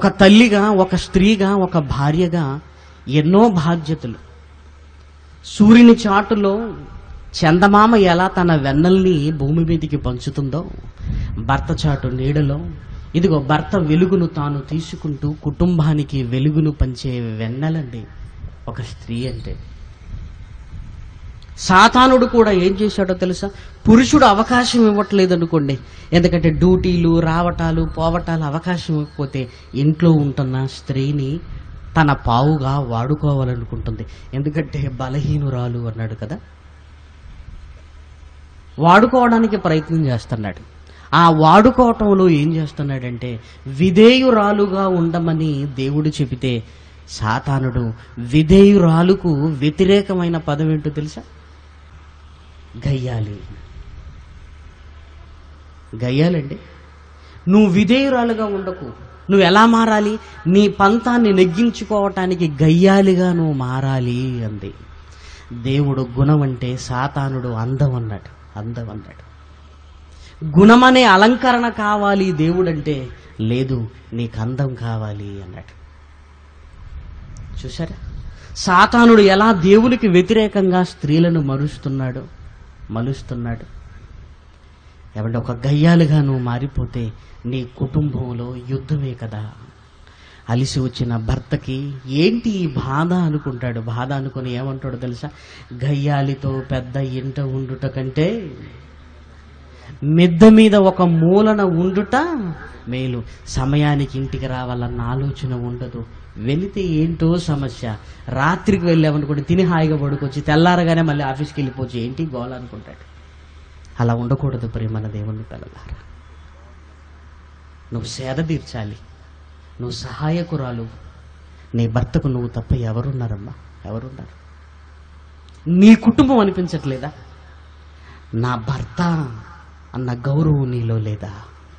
ఒక తల్లిగా ఒక స్త్రీగా ఒక భార్యగా ఎన్నో బాధ్యతలు సూర్యుని చాటులో చందమామ ఎలా తన వెన్నల్ని భూమి మీదకి పంచుతుందో భర్త చాటు నీడలో ఇదిగో భర్త వెలుగును తాను తీసుకుంటూ కుటుంబానికి వెలుగును పంచే వెన్నెలండి ఒక స్త్రీ అంటే సాతానుడు కూడా ఏం చేశాడో తెలుసా పురుషుడు అవకాశం ఇవ్వట్లేదు అనుకోండి ఎందుకంటే డ్యూటీలు రావటాలు పోవటాలు అవకాశం ఇవ్వకపోతే ఇంట్లో ఉంటున్న స్త్రీని తన పావుగా వాడుకోవాలనుకుంటుంది ఎందుకంటే బలహీనురాలు అన్నాడు కదా వాడుకోవడానికి ప్రయత్నం చేస్తున్నాడు ఆ వాడుకోవటంలో ఏం చేస్తున్నాడంటే విధేయురాలుగా ఉండమని దేవుడు చెబితే సాతానుడు విధేయురాలుకు వ్యతిరేకమైన పదం ఏంటో తెలుసా గయ్యాలి గయ్యాలండి నువ్వు విధేయురాలుగా ఉండకు నువ్వు ఎలా మారాలి నీ పంతాన్ని నెగ్గించుకోవటానికి గయ్యాలిగా నువ్వు మారాలి అంది దేవుడు గుణం అంటే సాతానుడు అందం అన్నాడు అందం అన్నాడు గుణమనే అలంకరణ కావాలి దేవుడంటే లేదు నీకు అందం కావాలి అన్నాడు చూసారా సాతానుడు ఎలా దేవునికి వ్యతిరేకంగా స్త్రీలను మరుస్తున్నాడు మలుస్తున్నాడు ఏమంటే ఒక గయ్యాలుగా నువ్వు మారిపోతే నీ కుటుంబంలో యుద్ధమే కదా అలిసి వచ్చిన భర్తకి ఏంటి ఈ బాధ అనుకుంటాడు బాధ అనుకుని ఏమంటాడు తెలుసా గయ్యాలితో పెద్ద ఇంట ఉండుట కంటే మిద్ద మీద ఒక మూలన ఉండుట మేలు సమయానికి ఇంటికి రావాలన్న ఆలోచన ఉండదు వెళితే ఏంటో సమస్య రాత్రికి వెళ్ళామనుకోండి తిని హాయిగా పడుకొచ్చి తెల్లారగానే మళ్ళీ ఆఫీస్కి వెళ్ళిపోవచ్చు ఏంటి గోల అనుకుంటాడు అలా ఉండకూడదు ప్రేమన దేవుని పిల్లలారా నువ్వు సేద తీర్చాలి నువ్వు సహాయకురాలు నీ భర్తకు నువ్వు తప్ప ఎవరున్నారమ్మా ఎవరున్నారు నీ కుటుంబం అనిపించట్లేదా నా భర్త అన్న గౌరవం నీలో లేదా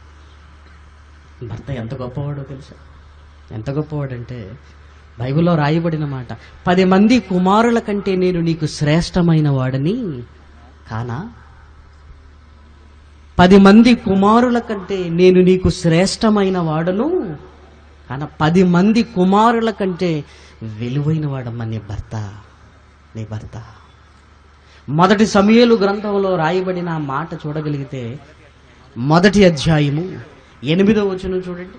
భర్త ఎంత గొప్పవాడో తెలుసా ఎంత గొప్పవాడంటే బైబిల్లో రాయబడిన మాట పది మంది కుమారుల కంటే నేను నీకు శ్రేష్టమైన వాడని కానా పది మంది కుమారుల కంటే నేను నీకు శ్రేష్టమైన వాడను కాన పది మంది కుమారుల కంటే విలువైన వాడమ్మ నీ భర్త నీ భర్త మొదటి సమయలు గ్రంథంలో రాయబడిన ఆ మాట చూడగలిగితే మొదటి అధ్యాయము ఎనిమిదో వచనం చూడండి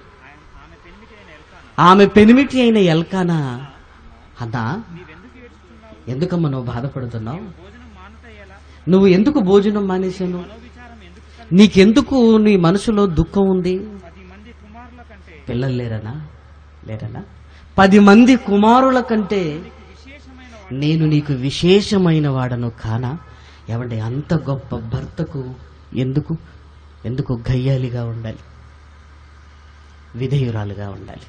ఆమె పెనిమిటి అయిన ఎల్కానా అన్నా ఎందుకమ్మా నువ్వు బాధపడుతున్నావు నువ్వు ఎందుకు భోజనం మానేశాను నీకెందుకు నీ మనసులో దుఃఖం ఉంది పిల్లలు లేరనా లేరనా పది మంది కుమారుల కంటే నేను నీకు విశేషమైన వాడను కానా ఏమంటే అంత గొప్ప భర్తకు ఎందుకు ఎందుకు గయ్యాలిగా ఉండాలి విధేయురాలుగా ఉండాలి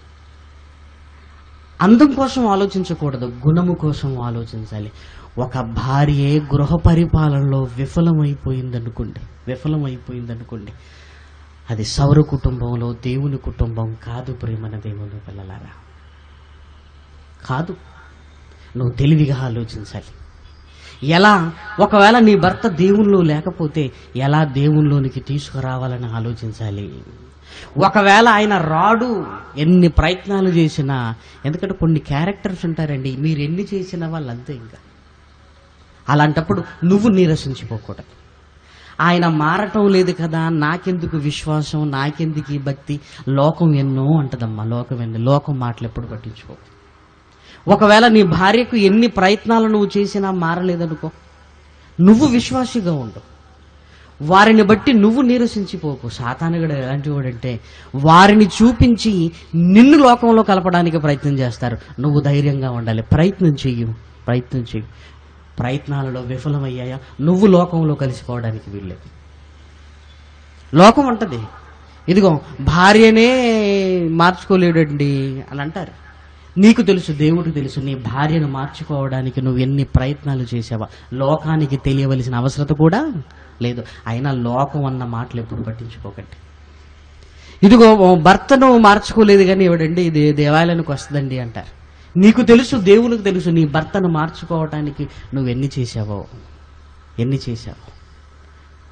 అందం కోసం ఆలోచించకూడదు గుణము కోసం ఆలోచించాలి ఒక భార్యే గృహ పరిపాలనలో విఫలమైపోయిందనుకోండి విఫలమైపోయిందనుకోండి అది సౌర కుటుంబంలో దేవుని కుటుంబం కాదు ప్రేమన దేవుని పిల్లలారా కాదు నువ్వు తెలివిగా ఆలోచించాలి ఎలా ఒకవేళ నీ భర్త దేవుల్లో లేకపోతే ఎలా దేవుల్లోనికి తీసుకురావాలని ఆలోచించాలి ఒకవేళ ఆయన రాడు ఎన్ని ప్రయత్నాలు చేసినా ఎందుకంటే కొన్ని క్యారెక్టర్స్ ఉంటారండి మీరు ఎన్ని చేసిన వాళ్ళు అంతే ఇంకా అలాంటప్పుడు నువ్వు నీరసించిపోకూడదు ఆయన మారటం లేదు కదా నాకెందుకు విశ్వాసం నాకెందుకు ఈ భక్తి లోకం ఎన్నో అంటదమ్మా లోకం ఎన్నో లోకం మాటలు ఎప్పుడు పట్టించుకో ఒకవేళ నీ భార్యకు ఎన్ని ప్రయత్నాలు నువ్వు చేసినా మారలేదనుకో నువ్వు విశ్వాసిగా ఉండు వారిని బట్టి నువ్వు నీరసించిపోకు సాతానుగడు ఎలాంటి వాడంటే వారిని చూపించి నిన్ను లోకంలో కలపడానికి ప్రయత్నం చేస్తారు నువ్వు ధైర్యంగా ఉండాలి ప్రయత్నం చెయ్యు ప్రయత్నం చెయ్యు ప్రయత్నాలలో విఫలమయ్యాయా నువ్వు లోకంలో కలిసిపోవడానికి వీల్లేదు లోకం అంటది ఇదిగో భార్యనే మార్చుకోలేడండి అని అంటారు నీకు తెలుసు దేవుడికి తెలుసు నీ భార్యను మార్చుకోవడానికి నువ్వు ఎన్ని ప్రయత్నాలు చేసావా లోకానికి తెలియవలసిన అవసరత కూడా లేదు అయినా లోకం అన్న మాటలు ఎప్పుడు పట్టించుకోకండి ఇదిగో భర్తను మార్చుకోలేదు కానీ ఇవిడండి ఇది దేవాలయానికి వస్తుందండి అంటారు నీకు తెలుసు దేవునికి తెలుసు నీ భర్తను మార్చుకోవటానికి నువ్వు ఎన్ని చేసావో ఎన్ని చేశావో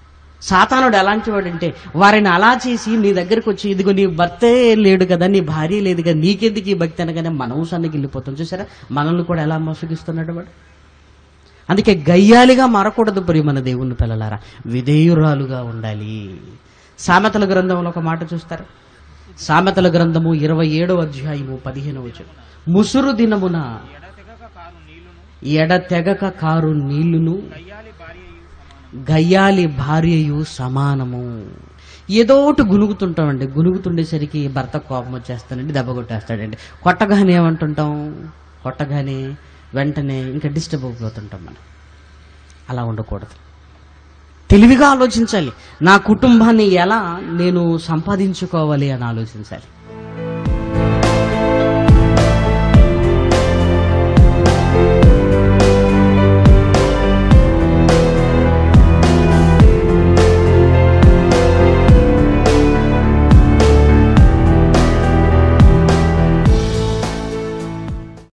సాతానుడు ఎలాంటి వాడంటే వారిని అలా చేసి నీ దగ్గరికి వచ్చి ఇదిగో నీ భర్తే లేడు కదా నీ భార్య లేదు కదా నీకెందుకు ఈ భక్తి అనగానే మనం సన్నకి వెళ్ళిపోతాం చూసారా మనల్ని కూడా ఎలా మోసగిస్తున్నాడు వాడు అందుకే గయ్యాలిగా మారకూడదు ప్రియమన దేవుని పిల్లలారా విధేయురాలుగా ఉండాలి సామెతల గ్రంథంలో ఒక మాట చూస్తారు సామెతల గ్రంథము ఇరవై ఏడవ అధ్యాయము పదిహేనవ వచనం. ముసురు దినమున ఎడతెగక కారు నీళ్లును గయ్యాలి భార్యయు సమానము ఏదో ఒకటి గునుగుతుంటామండి గునుగుతుండేసరికి భర్త కోపం వచ్చేస్తానండి దెబ్బ కొట్టేస్తాడండి కొట్టగానే ఏమంటుంటాం కొట్టగానే వెంటనే ఇంకా డిస్టర్బ్ అయిపోతుంటాం మనం అలా ఉండకూడదు తెలివిగా ఆలోచించాలి నా కుటుంబాన్ని ఎలా నేను సంపాదించుకోవాలి అని ఆలోచించాలి